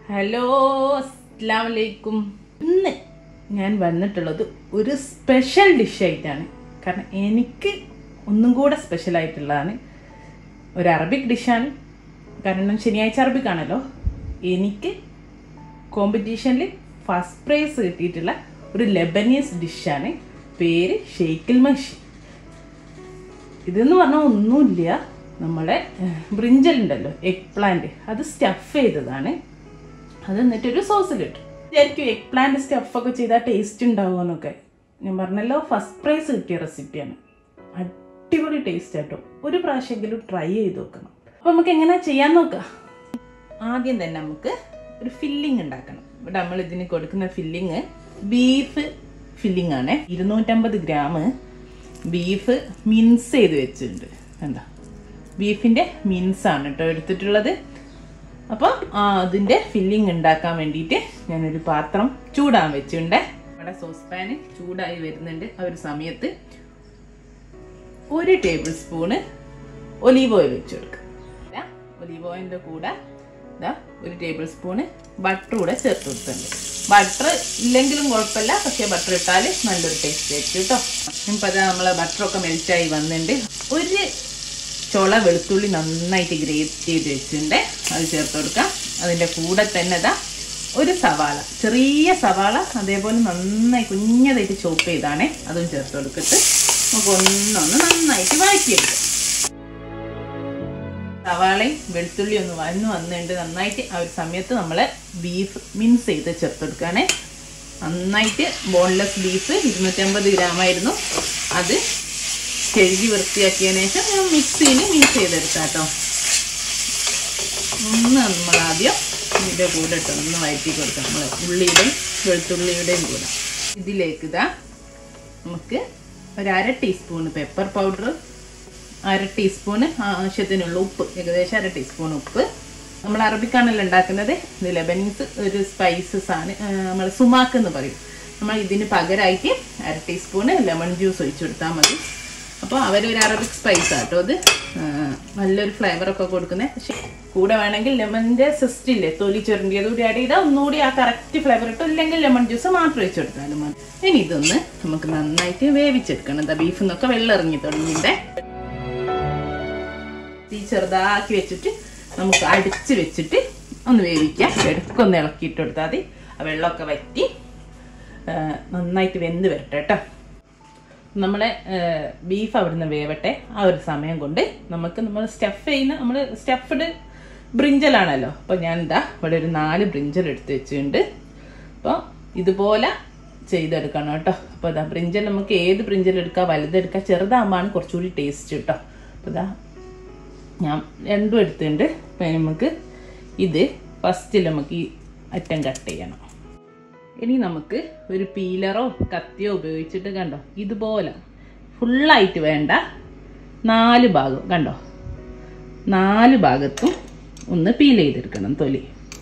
hello അസ്സാം വലൈക്കും ഇന്ന് ഞാൻ വന്നിട്ടുള്ളത് ഒരു സ്പെഷ്യൽ ഡിഷായിട്ടാണ് കാരണം എനിക്ക് ഒന്നും കൂടെ സ്പെഷ്യൽ ആയിട്ടുള്ളതാണ് ഒരു അറബിക് ഡിഷാണ് കാരണം ശനിയാഴ്ച അറബിക് ആണല്ലോ എനിക്ക് കോമ്പറ്റീഷനിൽ ഫസ്റ്റ് പ്രൈസ് കിട്ടിയിട്ടുള്ള ഒരു ലെബനീസ് ഡിഷാണ് പേര് ഷെയ്ക്കിൽ മഷി ഇതെന്ന് പറഞ്ഞാൽ ഒന്നുമില്ല നമ്മളെ ബ്രിഞ്ചൽ ഉണ്ടല്ലോ എഗ് പ്ലാന്റ് അത് സ്റ്റഫ് ചെയ്തതാണ് അത് എന്നിട്ടൊരു സോസിലിട്ടു വിചാരിക്കും എഗ് പ്ലാന്റ് സ്റ്റഫൊക്കെ ചെയ്താൽ ടേസ്റ്റ് ഉണ്ടാവുമെന്നൊക്കെ ഞാൻ പറഞ്ഞല്ലോ ഫസ്റ്റ് പ്രൈസ് കിട്ടിയ റെസിപ്പിയാണ് അടിപൊളി ടേസ്റ്റ് ആട്ടോ ഒരു പ്രാവശ്യമെങ്കിലും ട്രൈ ചെയ്ത് നോക്കണം അപ്പോൾ നമുക്ക് എങ്ങനെയാ ചെയ്യാൻ നോക്കാം ആദ്യം തന്നെ നമുക്ക് ഒരു ഫില്ലിംഗ് ഉണ്ടാക്കണം ഇവിടെ നമ്മൾ ഇതിന് കൊടുക്കുന്ന ഫില്ലിങ് ബീഫ് ഫില്ലിംഗ് ആണ് ഇരുന്നൂറ്റമ്പത് ഗ്രാം ബീഫ് മിൻസ് ചെയ്ത് വെച്ചിട്ടുണ്ട് എന്താ ബീഫിൻ്റെ മിൻസാണ് കേട്ടോ എടുത്തിട്ടുള്ളത് അപ്പോൾ അതിൻ്റെ ഫില്ലിംഗ് ഉണ്ടാക്കാൻ വേണ്ടിയിട്ട് ഞാനൊരു പാത്രം ചൂടാൻ വെച്ചിട്ടുണ്ട് നമ്മുടെ സോസ് പാന് ചൂടായി വരുന്നുണ്ട് ആ ഒരു സമയത്ത് ഒരു ടേബിൾ സ്പൂണ് ഒലീവ് ഓയിൽ വെച്ച് കൊടുക്കുക ഒലീവ് ഓയിലിൻ്റെ കൂടെ ഇതാ ഒരു ടേബിൾ സ്പൂണ് ബട്ടർ കൂടെ ചേർത്ത് കൊടുത്തിട്ടുണ്ട് ബട്ടർ ഇല്ലെങ്കിലും കുഴപ്പമില്ല പക്ഷേ ബട്ടർ ഇട്ടാൽ നല്ലൊരു ടേസ്റ്റ് ആയിരിക്കും കേട്ടോ ഇപ്പം അതാ നമ്മളെ ബട്ടറൊക്കെ മെൽറ്റായി വന്നിട്ടുണ്ട് ഒരു ചുള വെളുത്തുള്ളി നന്നായിട്ട് ഗ്രേറ്റ് ചെയ്ത് വെച്ചിട്ടുണ്ട് അത് ചേർത്ത് കൊടുക്കാം അതിൻ്റെ കൂടെ തന്നെ ഇതാ ഒരു സവാള ചെറിയ സവാള അതേപോലെ നന്നായി കുഞ്ഞതായിട്ട് ചോപ്പ് ചെയ്താണ് അതും ചേർത്ത് കൊടുത്തിട്ട് നമുക്ക് ഒന്നൊന്ന് നന്നായിട്ട് വഴറ്റിയെടുക്കാം സവാളയും വെളുത്തുള്ളി ഒന്ന് വഴന്നു വന്നിട്ടുണ്ട് നന്നായിട്ട് ആ ഒരു സമയത്ത് നമ്മൾ ബീഫ് മിൻസ് ചെയ്ത് ചേർത്തെടുക്കുകയാണ് നന്നായിട്ട് ബോൺലെസ് ബീഫ് ഇരുന്നൂറ്റമ്പത് ഗ്രാമായിരുന്നു അത് കഴുകി വൃത്തിയാക്കിയതിന് ശേഷം ഞാൻ മിക്സിയിൽ മിക്സ് ചെയ്തെടുക്കാം കേട്ടോ ഒന്ന് നമ്മൾ ആദ്യം ഇതിൻ്റെ കൂടെ ഇട്ട് ഒന്ന് വഴറ്റി കൊടുക്കാം നമ്മൾ ഉള്ളിയുടെയും വെളുത്തുള്ളിയുടെയും കൂടെ ഇതിലേക്ക് ഇതാ നമുക്ക് ഒരു അര ടീസ്പൂണ് പെപ്പർ പൗഡർ അര ടീസ്പൂണ് ആവശ്യത്തിനുള്ള ഉപ്പ് ഏകദേശം അര ടീസ്പൂൺ ഉപ്പ് നമ്മൾ അറബിക്കാണല്ലോ ഉണ്ടാക്കുന്നത് ഇത് ലെബനീസ് ഒരു സ്പൈസസ് ആണ് നമ്മൾ സുമാക്ക് എന്ന് പറയും നമ്മൾ ഇതിന് പകരമായിട്ട് അര ടീസ്പൂണ് ലെമൺ ജ്യൂസ് ഒഴിച്ചു കൊടുത്താൽ മതി അപ്പോൾ അവരൊരു അറബിക് സ്പൈസ് ആട്ടോ അത് നല്ലൊരു ഫ്ലേവറൊക്കെ കൊടുക്കുന്നത് പക്ഷെ കൂടെ വേണമെങ്കിൽ ലെമണിൻ്റെ സിസ്റ്റ് ഇല്ലേ തൊലി ചുരണ്ടിയത് കൂടി ആഡ് ചെയ്താൽ ഒന്നുകൂടി ആ കറക്റ്റ് ഫ്ലേവർ ഇട്ടു ഇല്ലെങ്കിൽ ലെമൺ ജ്യൂസ് മാത്രം വെച്ച് കൊടുത്താലും മതി ഇനി ഇതൊന്ന് നമുക്ക് നന്നായിട്ട് വേവിച്ചെടുക്കണം എന്താ ബീഫിൽ നിന്നൊക്കെ വെള്ളം ഇറങ്ങി തുടങ്ങിയിട്ടേ തീ ചെറുതാക്കി വെച്ചിട്ട് നമുക്ക് അടിച്ച് വെച്ചിട്ട് ഒന്ന് വേവിക്കാം ഇടയ്ക്കൊന്ന് ഇളക്കിയിട്ട് കൊടുത്താൽ മതി ആ വെള്ളമൊക്കെ വറ്റി നന്നായിട്ട് വെന്ത് വരട്ടെ കേട്ടോ നമ്മളെ ബീഫ് അവിടുന്ന് വേവട്ടെ ആ ഒരു സമയം കൊണ്ട് നമുക്ക് നമ്മൾ സ്റ്റഫ് ചെയ്യുന്ന നമ്മൾ സ്റ്റഫ്ഡ് ബ്രിഞ്ചലാണല്ലോ അപ്പോൾ ഞാൻ എന്താ ഇവിടെ ഒരു നാല് ബ്രിഞ്ചൽ എടുത്ത് വെച്ചിട്ടുണ്ട് അപ്പോൾ ഇതുപോലെ ചെയ്തെടുക്കണം കേട്ടോ അപ്പോൾ ഇതാ ബ്രിഞ്ചൽ നമുക്ക് ഏത് ബ്രിഞ്ചൽ എടുക്കാം വലുതെടുക്കാം ചെറുതാകുമ്പോഴാണ് കുറച്ചുകൂടി ടേസ്റ്റ് കേട്ടോ അപ്പോൾ ഇതാ ഞാൻ രണ്ടും എടുത്തിട്ടുണ്ട് അപ്പം നമുക്ക് ഇത് ഫസ്റ്റിൽ നമുക്ക് ഈ അറ്റം കട്ട് ചെയ്യണം ഇനി നമുക്ക് ഒരു പീലറോ കത്തിയോ ഉപയോഗിച്ചിട്ട് കണ്ടോ ഇതുപോലെ ഫുള്ളായിട്ട് വേണ്ട നാല് ഭാഗം കണ്ടോ നാല് ഭാഗത്തും ഒന്ന് പീൽ ചെയ്തെടുക്കണം തൊലി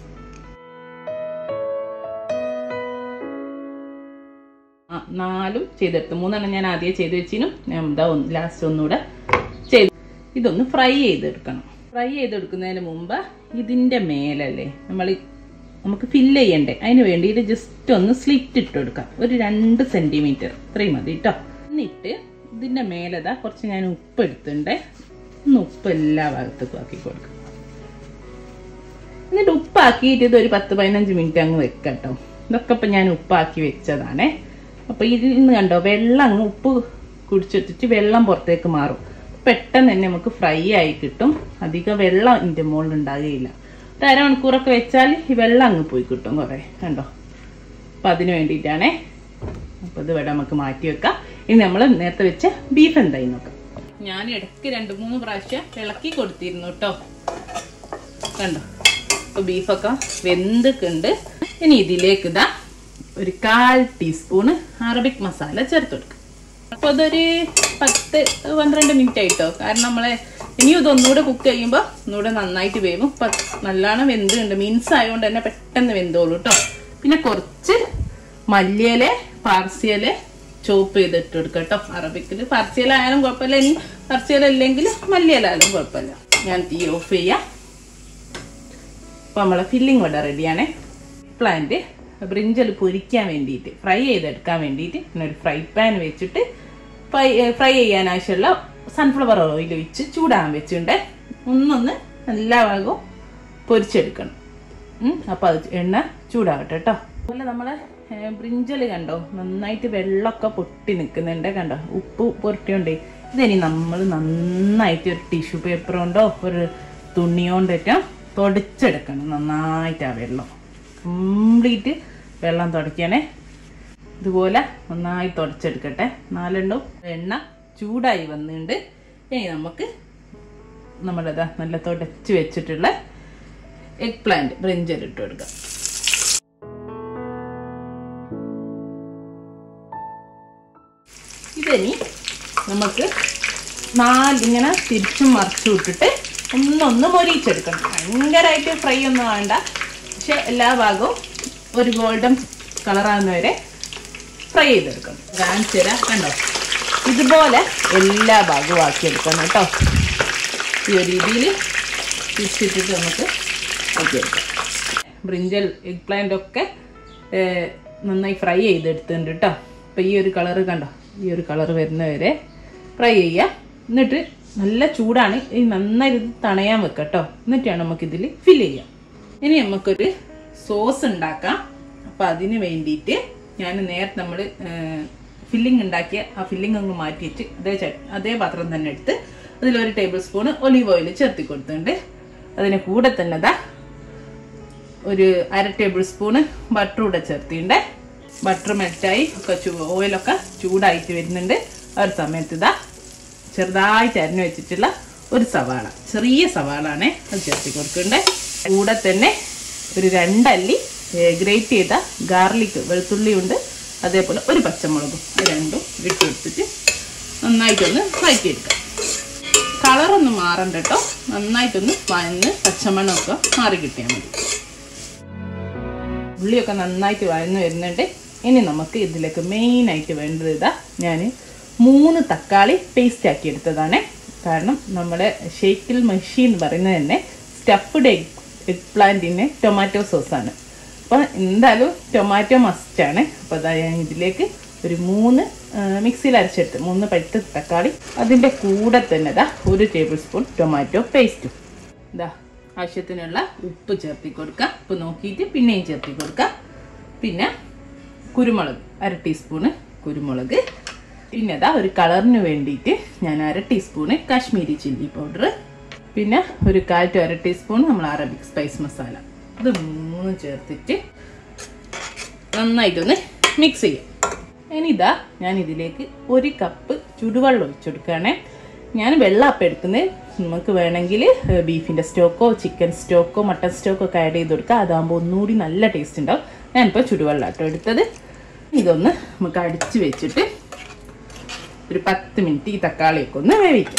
ആ നാലും ചെയ്തെടുത്തു മൂന്നെണ്ണം ഞാൻ ആദ്യം ചെയ്ത് വെച്ചിനും ഞാൻ ഇതാ ഒന്ന് ലാസ്റ്റ് ഒന്നുകൂടെ ചെയ്ത് ഇതൊന്ന് ഫ്രൈ ചെയ്തെടുക്കണം ഫ്രൈ ചെയ്തെടുക്കുന്നതിന് മുമ്പ് ഇതിൻ്റെ മേലല്ലേ നമ്മൾ നമുക്ക് ഫില്ല് ചെയ്യണ്ടേ അതിന് വേണ്ടിയിട്ട് ജസ്റ്റ് ഒന്ന് സ്ലിറ്റ് ഇട്ട് കൊടുക്കാം ഒരു രണ്ട് സെൻറ്റിമീറ്റർ ഇത്രയും മതി കേട്ടോ എന്നിട്ട് ഇതിൻ്റെ മേലതാ കുറച്ച് ഞാൻ ഉപ്പ് എടുത്തിട്ടുണ്ട് ഒന്ന് ഉപ്പ് എല്ലാ ഭാഗത്തേക്കും ആക്കി കൊടുക്കാം എന്നിട്ട് ഉപ്പാക്കിയിട്ട് ഇത് ഒരു പത്ത് പതിനഞ്ച് മിനിറ്റ് അങ്ങ് വെക്കാം കേട്ടോ ഇതൊക്കെ ഇപ്പം ഞാൻ ഉപ്പാക്കി വെച്ചതാണേ അപ്പോൾ ഇതിൽ നിന്ന് കണ്ടോ വെള്ളം അങ്ങ് ഉപ്പ് കുടിച്ചെടുത്തിട്ട് വെള്ളം പുറത്തേക്ക് മാറും പെട്ടെന്ന് തന്നെ നമുക്ക് ഫ്രൈ ആയി കിട്ടും അധികം വെള്ളം ഇതിൻ്റെ മുകളിൽ ഉണ്ടാകുകയില്ല ഒരു അരമണിക്കൂറൊക്കെ വെച്ചാൽ ഈ വെള്ളം അങ്ങ് പോയി കിട്ടും കുറേ കണ്ടോ അപ്പം അതിന് വേണ്ടിയിട്ടാണേ അപ്പോൾ ഇത് ഇവിടെ നമുക്ക് മാറ്റി വെക്കാം ഇനി നമ്മൾ നേരത്തെ വെച്ച ബീഫ് എന്തായി നോക്കാം ഞാൻ ഇടയ്ക്ക് രണ്ട് മൂന്ന് പ്രാവശ്യം ഇളക്കി കൊടുത്തിരുന്നു കേട്ടോ കണ്ടോ അപ്പോൾ ബീഫൊക്കെ വെന്തിട്ടുണ്ട് ഇനി ഇതിലേക്ക് ഇതാ ഒരു കാൽ ടീസ്പൂണ് അറബിക് മസാല ചേർത്ത് കൊടുക്കുക അപ്പോൾ അതൊരു പത്ത് പന്ത്രണ്ട് മിനിറ്റ് ആയിട്ടോ കാരണം നമ്മളെ ഇനിയും ഇതൊന്നുകൂടെ കുക്ക് ചെയ്യുമ്പോൾ ഒന്നുകൂടെ നന്നായിട്ട് വേവും നല്ലോണം വെന്തുണ്ട് മീൻസ് ആയതുകൊണ്ട് തന്നെ പെട്ടെന്ന് വെന്തോളൂ കേട്ടോ പിന്നെ കുറച്ച് മല്ലിയില പാർസിയല് ചോപ്പ് ചെയ്തിട്ട് കൊടുക്കുക കേട്ടോ അറബിക്കിൽ പാർസിയല ആയാലും കുഴപ്പമില്ല ഇനി പാർസിയല ഇല്ലെങ്കിൽ മല്ലിയില ആയാലും കുഴപ്പമില്ല ഞാൻ തീ ഓഫ് ചെയ്യാം അപ്പോൾ നമ്മളെ ഫില്ലിംഗ് ഇവിടെ റെഡിയാണ് പ്ലാന്റ് ബ്രിഞ്ചൽ പൊരിക്കാൻ വേണ്ടിയിട്ട് ഫ്രൈ ചെയ്തെടുക്കാൻ വേണ്ടിയിട്ട് പിന്നെ ഒരു ഫ്രൈ പാൻ വെച്ചിട്ട് ഫ്രൈ ഫ്രൈ ചെയ്യാൻ ആവശ്യമുള്ള സൺഫ്ലവർ ഓയിൽ ഒഴിച്ച് ചൂടാൻ വെച്ചിട്ടുണ്ട് ഒന്നൊന്ന് എല്ലാ ഭാഗവും പൊരിച്ചെടുക്കണം അപ്പോൾ അത് എണ്ണ ചൂടാവട്ടെ കേട്ടോ അതുപോലെ നമ്മളെ ബ്രിഞ്ചൽ കണ്ടോ നന്നായിട്ട് വെള്ളമൊക്കെ പൊട്ടി നിൽക്കുന്നുണ്ട് കണ്ടോ ഉപ്പ് പൊരട്ടിയോണ്ടേ ഇതിനി നമ്മൾ നന്നായിട്ട് ഒരു ടിഷ്യൂ പേപ്പർ കൊണ്ടോ ഒരു തുണി കൊണ്ടിട്ടോ തുടച്ചെടുക്കണം നന്നായിട്ട് ആ വെള്ളം കംപ്ലീറ്റ് വെള്ളം തുടയ്ക്കണേ ഇതുപോലെ നന്നായി തുടച്ചെടുക്കട്ടെ നാലെണ്ണവും എണ്ണ ചൂടായി വന്നിട്ടുണ്ട് ഇനി നമുക്ക് നമ്മളിതാ നല്ല തുടച്ച് വെച്ചിട്ടുള്ള എഗ് പ്ലാന്റ് ബ്രിഞ്ചൽ ഇട്ട് കൊടുക്കാം ഇതിനി നമുക്ക് നാലിങ്ങനെ തിരിച്ചും മറിച്ചു വിട്ടിട്ട് ഒന്നൊന്ന് മൊരിച്ചെടുക്കണം ഭയങ്കരമായിട്ട് ഫ്രൈ ഒന്നും വേണ്ട പക്ഷെ എല്ലാ ഭാഗവും ഒരു ഗോൾഡൻ കളറാകുന്നവരെ ഫ്രൈ ചെയ്തെടുക്കണം കാണിച്ചു തരാം കണ്ടോ ഇതുപോലെ എല്ലാ ഭാഗവും ആക്കിയെടുക്കണം കേട്ടോ ഈ ഒരു രീതിയിൽ തിരിച്ചിട്ടിട്ട് നമുക്ക് ആക്കിയെടുക്കാം ബ്രിഞ്ചൽ എഗ് പ്ലാന്റ് ഒക്കെ ഏർ, നന്നായി ഫ്രൈ ചെയ്തെടുത്തിട്ടുണ്ട് കേട്ടോ അപ്പോൾ ഈ ഒരു കളറ് കണ്ടോ ഈ ഒരു കളർ വരുന്നവരെ ഫ്രൈ ചെയ്യുക എന്നിട്ട് നല്ല ചൂടാണ് ഈ നന്നായി ഇത് തണയാൻ വെക്കുക കേട്ടോ എന്നിട്ടാണ് നമുക്കിതിൽ ഫില്ല് ചെയ്യാം ഇനി നമുക്കൊരു സോസ് ഉണ്ടാക്കാം അപ്പോൾ അതിന് വേണ്ടിയിട്ട് ഞാൻ നേരത്തെ നമ്മൾ ഫില്ലിംഗ് ഉണ്ടാക്കിയ ആ ഫില്ലിംഗ് അങ്ങ് മാറ്റിയിട്ട് അതേ ച അതേ പാത്രം തന്നെ എടുത്ത് അതിലൊരു ടേബിൾ സ്പൂൺ ഒലീവ് ഓയിൽ ചേർത്തി കൊടുത്തിട്ടുണ്ട് അതിന് കൂടെ തന്നെ ദാ ഒരു അര ടേബിൾ സ്പൂണ് ബട്ടർ കൂടെ ചേർത്തിട്ടുണ്ട് ബട്ടർ മെൽറ്റായി ഒക്കെ ചൂ ഓയിലൊക്കെ ചൂടായിട്ട് വരുന്നുണ്ട് ആ ഒരു സമയത്ത് ഇതാ ചെറുതായിട്ട് അരിഞ്ഞു വെച്ചിട്ടുള്ള ഒരു സവാള ചെറിയ സവാളാണ് അത് ചേർത്തി കൊടുക്കുന്നുണ്ട് കൂടെ തന്നെ ഒരു രണ്ടല്ലി ഗ്രേറ്റ് ചെയ്ത ഗാർലിക് വെളുത്തുള്ളി ഉണ്ട് അതേപോലെ ഒരു പച്ചമുളകും ഇത് രണ്ടും ഇട്ട് കൊടുത്തിട്ട് നന്നായിട്ടൊന്ന് വഴറ്റിയെടുക്കാം കളറൊന്നും മാറണ്ട കേട്ടോ നന്നായിട്ടൊന്ന് വഴന്ന് പച്ചമണ്ണമൊക്കെ മാറി കിട്ടിയാൽ മതി ഉള്ളിയൊക്കെ നന്നായിട്ട് വഴന്ന് വരുന്നുണ്ട് ഇനി നമുക്ക് ഇതിലേക്ക് മെയിനായിട്ട് വേണ്ടത് ഇതാ ഞാൻ മൂന്ന് തക്കാളി പേസ്റ്റ് ആക്കി എടുത്തതാണ് കാരണം നമ്മുടെ ഷേക്കിൽ മഷി എന്ന് പറയുന്നത് തന്നെ സ്റ്റഫ്ഡ് എഗ് എഗ് പ്ലാന്റിന് ടൊമാറ്റോ സോസാണ് അപ്പോൾ എന്തായാലും ടൊമാറ്റോ മസ്റ്റാണ് അപ്പോൾ അതാ ഞാൻ ഇതിലേക്ക് ഒരു മൂന്ന് ആ, മിക്സിയിൽ അരച്ചെടുത്ത് മൂന്ന് പഴുത്ത തക്കാളി അതിൻ്റെ കൂടെ തന്നെ ഇതാ ഒരു ടേബിൾ സ്പൂൺ ടൊമാറ്റോ പേസ്റ്റും ഇതാ ആവശ്യത്തിനുള്ള ഉപ്പ് ചേർത്തി കൊടുക്കുക ഉപ്പ് നോക്കിയിട്ട് പിന്നെയും ചേർത്തി കൊടുക്കുക പിന്നെ കുരുമുളക് അര ടീസ്പൂണ് കുരുമുളക് പിന്നെ ഇതാ ഒരു കളറിന് വേണ്ടിയിട്ട് ഞാൻ അര ടീസ്പൂണ് കാശ്മീരി ചില്ലി പൗഡർ പിന്നെ ഒരു കാൽ ടു അര ടീസ്പൂൺ നമ്മൾ അറബിക് സ്പൈസ് മസാല ഇത് മൂന്നും ചേർത്തിട്ട് നന്നായിട്ടൊന്ന് മിക്സ് ചെയ്യാം ഇനി ഇതാ ഞാൻ ഇതിലേക്ക് ഒരു കപ്പ് ചുടുവെള്ളം ഒഴിച്ചെടുക്കുകയാണേ ഞാൻ വെള്ളം അപ്പം എടുക്കുന്നത് നമുക്ക് വേണമെങ്കിൽ ബീഫിൻ്റെ സ്റ്റോക്കോ ചിക്കൻ സ്റ്റോക്കോ മട്ടൺ സ്റ്റോക്കോ ഒക്കെ ആഡ് ചെയ്ത് കൊടുക്കുക അതാകുമ്പോൾ ഒന്നുകൂടി നല്ല ടേസ്റ്റ് ഉണ്ടാവും ഞാനിപ്പോൾ ചുടുവെള്ളം കേട്ടോ എടുത്തത് ഇതൊന്ന് നമുക്ക് അടിച്ച് വെച്ചിട്ട് ഒരു പത്ത് മിനിറ്റ് ഈ തക്കാളിയൊക്കെ ഒന്ന് വേവിക്കാം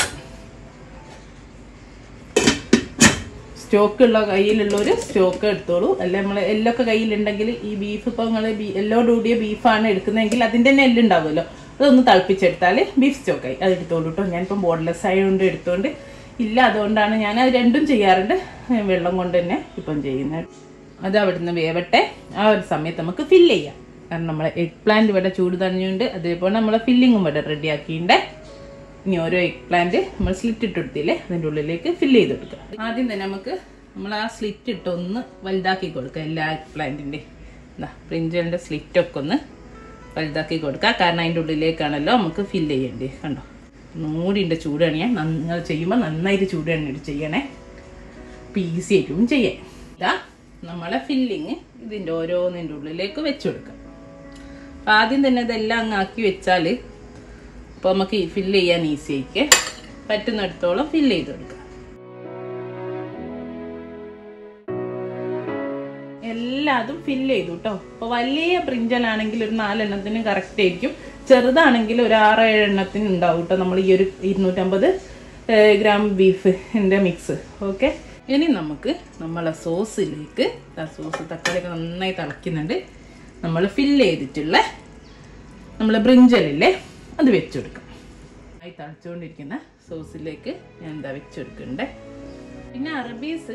സ്റ്റോക്കുള്ള കയ്യിലുള്ളവർ സ്റ്റോക്ക് എടുത്തോളൂ അല്ല നമ്മൾ എല്ലൊക്കെ കയ്യിലുണ്ടെങ്കിൽ ഈ ബീഫ് ഇപ്പോൾ നിങ്ങൾ എല്ലോട് കൂടിയ ബീഫാണ് എടുക്കുന്നതെങ്കിൽ അതിൻ്റെ തന്നെ എല്ലുണ്ടാവുമല്ലോ അതൊന്ന് തിളപ്പിച്ചെടുത്താൽ ബീഫ് സ്റ്റോക്കായി അത് എടുത്തോളൂ കേട്ടോ ഞാനിപ്പം ബോർഡ്ലെസ് ആയതുകൊണ്ട് എടുത്തോണ്ട് ഇല്ല അതുകൊണ്ടാണ് ഞാൻ അത് രണ്ടും ചെയ്യാറുണ്ട് ഏ, വെള്ളം കൊണ്ട് തന്നെ ഇപ്പം ചെയ്യുന്നത് അത് അവിടുന്ന് വേവട്ടെ ആ ഒരു സമയത്ത് നമുക്ക് ഫില്ല് ചെയ്യാം കാരണം നമ്മളെ എഗ് പ്ലാന്റ് ഇവിടെ ചൂട് തണിഞ്ഞുണ്ട് അതേപോലെ നമ്മളെ ഫില്ലിങ്ങും ഇവിടെ റെഡി ആക്കിയിട്ടുണ്ട് ഇനി ഓരോ എഗ് പ്ലാന്റ് നമ്മൾ സ്ലിറ്റ് ഇട്ട് കൊടുത്തില്ലേ അതിൻ്റെ ഉള്ളിലേക്ക് ഫില്ല് ചെയ്ത് കൊടുക്കുക ആദ്യം തന്നെ നമുക്ക് നമ്മൾ ആ സ്ലിറ്റ് ഇട്ട് ഒന്ന് വലുതാക്കി കൊടുക്കുക എല്ലാ എഗ് പ്ലാന്റിൻ്റെ എന്താ പ്രിഞ്ചലിൻ്റെ സ്ലിറ്റൊക്കെ ഒന്ന് വലുതാക്കി കൊടുക്കുക കാരണം അതിൻ്റെ ഉള്ളിലേക്കാണല്ലോ നമുക്ക് ഫില്ല് ചെയ്യേണ്ടത് കണ്ടോ ഒന്നുകൂടിൻ്റെ ചൂട് കണിയാൻ നിങ്ങൾ ചെയ്യുമ്പോൾ നന്നായിട്ട് ചൂട് കണിയിട്ട് ചെയ്യണേ അപ്പോൾ ഈസി ആയിട്ടും ചെയ്യാം ഇതാ നമ്മളെ ഫില്ലിങ് ഇതിൻ്റെ ഓരോന്നിൻ്റെ ഉള്ളിലേക്ക് വെച്ച് കൊടുക്കാം അപ്പം ആദ്യം തന്നെ ഇതെല്ലാം അങ്ങ് ആക്കി വെച്ചാൽ അപ്പോൾ നമുക്ക് ഈ ഫില്ല് ചെയ്യാൻ ഈസി ആയിക്ക് പറ്റുന്നിടത്തോളം ഫില്ല് ചെയ്ത് കൊടുക്കാം എല്ലാതും ഫില്ല് ചെയ്തു കേട്ടോ അപ്പോൾ വലിയ ബ്രിഞ്ചലാണെങ്കിൽ ഒരു നാലെണ്ണത്തിന് കറക്റ്റ് ആയിരിക്കും ചെറുതാണെങ്കിൽ ഒരു ആറ് ഏഴ് എണ്ണത്തിന് ഉണ്ടാവും കേട്ടോ നമ്മൾ ഈ ഒരു ഇരുന്നൂറ്റമ്പത് ഏഹ്, ഗ്രാം ബീഫിൻ്റെ മിക്സ് ഓക്കെ ഇനി നമുക്ക് നമ്മളെ സോസിലേക്ക് ആ സോസ് തക്കാളിയൊക്കെ നന്നായി തിളയ്ക്കുന്നുണ്ട് നമ്മൾ ഫില്ല് ചെയ്തിട്ടുള്ള നമ്മളെ ബ്രിഞ്ചലില്ലേ അത് വെച്ചെടുക്കാം ആയി തിളച്ചുകൊണ്ടിരിക്കുന്ന സോസിലേക്ക് ഞാൻ എന്താ വെച്ചെടുക്കണ്ടേ പിന്നെ അറബീസ്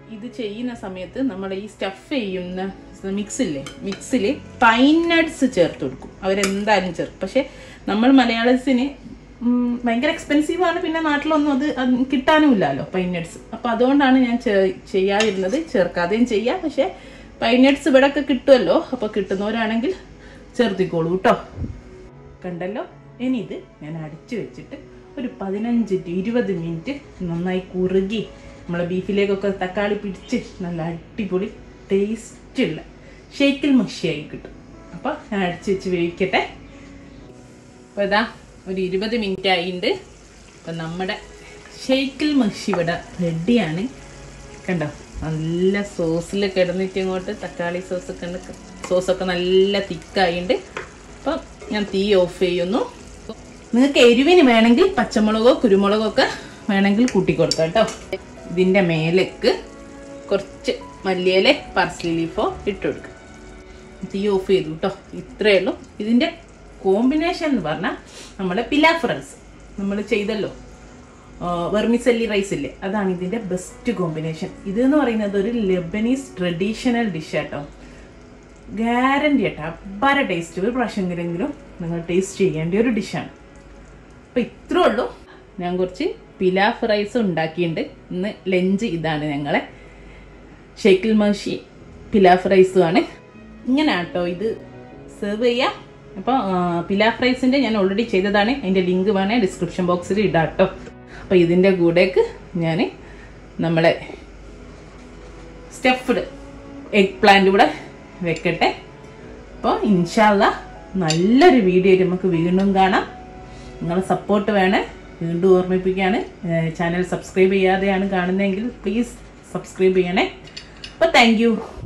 ഇത് ചെയ്യുന്ന സമയത്ത് നമ്മൾ ഈ സ്റ്റഫ് ചെയ്യുന്ന മിക്സില്ലേ മിക്സിൽ പൈൻ നട്ട്സ് ചേർത്ത് കൊടുക്കും അവരെന്തായാലും ചേർക്കും പക്ഷേ നമ്മൾ മലയാളീസിന് ഉം, ഭയങ്കര എക്സ്പെൻസീവ് ആണ് പിന്നെ നാട്ടിലൊന്നും അത് അത് കിട്ടാനുമില്ലല്ലോ പൈൻ നട്ട്സ് അപ്പോൾ അതുകൊണ്ടാണ് ഞാൻ ചേ- ചെയ്യാതിരുന്നത് ചേർക്കാതെയും ചെയ്യാം പക്ഷേ പൈൻ നട്ട്സ് ഇവിടെ ഒക്കെ കിട്ടുമല്ലോ അപ്പോൾ കിട്ടുന്നവരാണെങ്കിൽ ചേർത്തിക്കോളൂ കേട്ടോ കണ്ടല്ലോ ഇനി ഇത് ഞാൻ അടിച്ചു വെച്ചിട്ട് ഒരു പതിനഞ്ച് to ഇരുപത് മിനിറ്റ് നന്നായി കുറുകി നമ്മളെ ബീഫിലേക്കൊക്കെ തക്കാളി പിടിച്ച് നല്ല അടിപൊളി ടേസ്റ്റുള്ള ഷേക്കിൽ മഷിയായി കിട്ടും അപ്പോൾ ഞാൻ അടിച്ചു വെച്ച് വേവിക്കട്ടെ അപ്പോൾ ഇതാ ഒരു ഇരുപത് മിനിറ്റ് ആയിട്ടുണ്ട് അപ്പം നമ്മുടെ ഷേക്കിൽ മഷി ഇവിടെ റെഡിയാണ് കണ്ടോ നല്ല സോസിൽ കിടന്നിട്ട് ഇങ്ങോട്ട് തക്കാളി സോസൊക്കെ ഉണ്ട് സോസൊക്കെ നല്ല തിക്കായിട്ടുണ്ട് അപ്പം ഞാൻ തീ ഓഫ് ചെയ്യുന്നു നിങ്ങൾക്ക് എരിവിന് വേണമെങ്കിൽ പച്ചമുളകോ കുരുമുളകോ ഒക്കെ വേണമെങ്കിൽ കൂട്ടിക്കൊടുക്കാം കേട്ടോ ഇതിൻ്റെ മേലേക്ക് കുറച്ച് മല്ലിയില പാർസ്ലി ലീഫോ ഇട്ട് കൊടുക്കുക തീ ഓഫ് ചെയ്തു കേട്ടോ ഇത്രയേ ഉള്ളൂ ഇതിൻ്റെ കോമ്പിനേഷൻ എന്ന് പറഞ്ഞാൽ നമ്മുടെ പിലാഫ് റൈസ് നമ്മൾ ചെയ്തല്ലോ വെർമിസെല്ലി റൈസ് ഇല്ലേ അതാണ് ഇതിൻ്റെ ബെസ്റ്റ് കോമ്പിനേഷൻ ഇത് എന്ന് പറയുന്നത് ഒരു ലെബനീസ് ട്രഡീഷണൽ ഡിഷ് ആട്ടോ ഗ്യാരണ്ടി ആട്ടോ അപ്പാര ടേസ്റ്റ് ഒരു പ്രാവശ്യമെങ്കിലും നിങ്ങൾ ടേസ്റ്റ് ചെയ്യേണ്ട ഒരു ഡിഷാണ് അപ്പോൾ ഇത്രേ ഉള്ളൂ ഞാൻ കുറച്ച് പിലാഫ് റൈസ് ഉണ്ടാക്കിയിട്ടുണ്ട് ഇന്ന് ലഞ്ച് ഇതാണ് ഞങ്ങളെ ഷെയ്ക്കിൽ മഷി പിലാഫ് റൈസുമാണ് ഇങ്ങനെ കേട്ടോ ഇത് സെർവ് ചെയ്യാം അപ്പോൾ പിലാഫ് റൈസിൻ്റെ ഞാൻ ഓൾറെഡി ചെയ്തതാണ് അതിൻ്റെ ലിങ്ക് വേണേൽ ഡിസ്ക്രിപ്ഷൻ ബോക്സിൽ ഇടാം കേട്ടോ അപ്പോൾ ഇതിൻ്റെ കൂടേക്ക് ഞാൻ നമ്മളെ സ്റ്റഫ്ഡ് എഗ് പ്ലാന്റ് കൂടെ വെക്കട്ടെ അപ്പോൾ ഇൻഷാല്ല നല്ലൊരു വീഡിയോ നമുക്ക് വീണ്ടും കാണാം നിങ്ങളെ സപ്പോർട്ട് വേണേ വീണ്ടും ഓർമ്മിപ്പിക്കുകയാണ് ചാനൽ സബ്സ്ക്രൈബ് ചെയ്യാതെയാണ് കാണുന്നതെങ്കിൽ പ്ലീസ് സബ്സ്ക്രൈബ് ചെയ്യണേ അപ്പോൾ താങ്ക്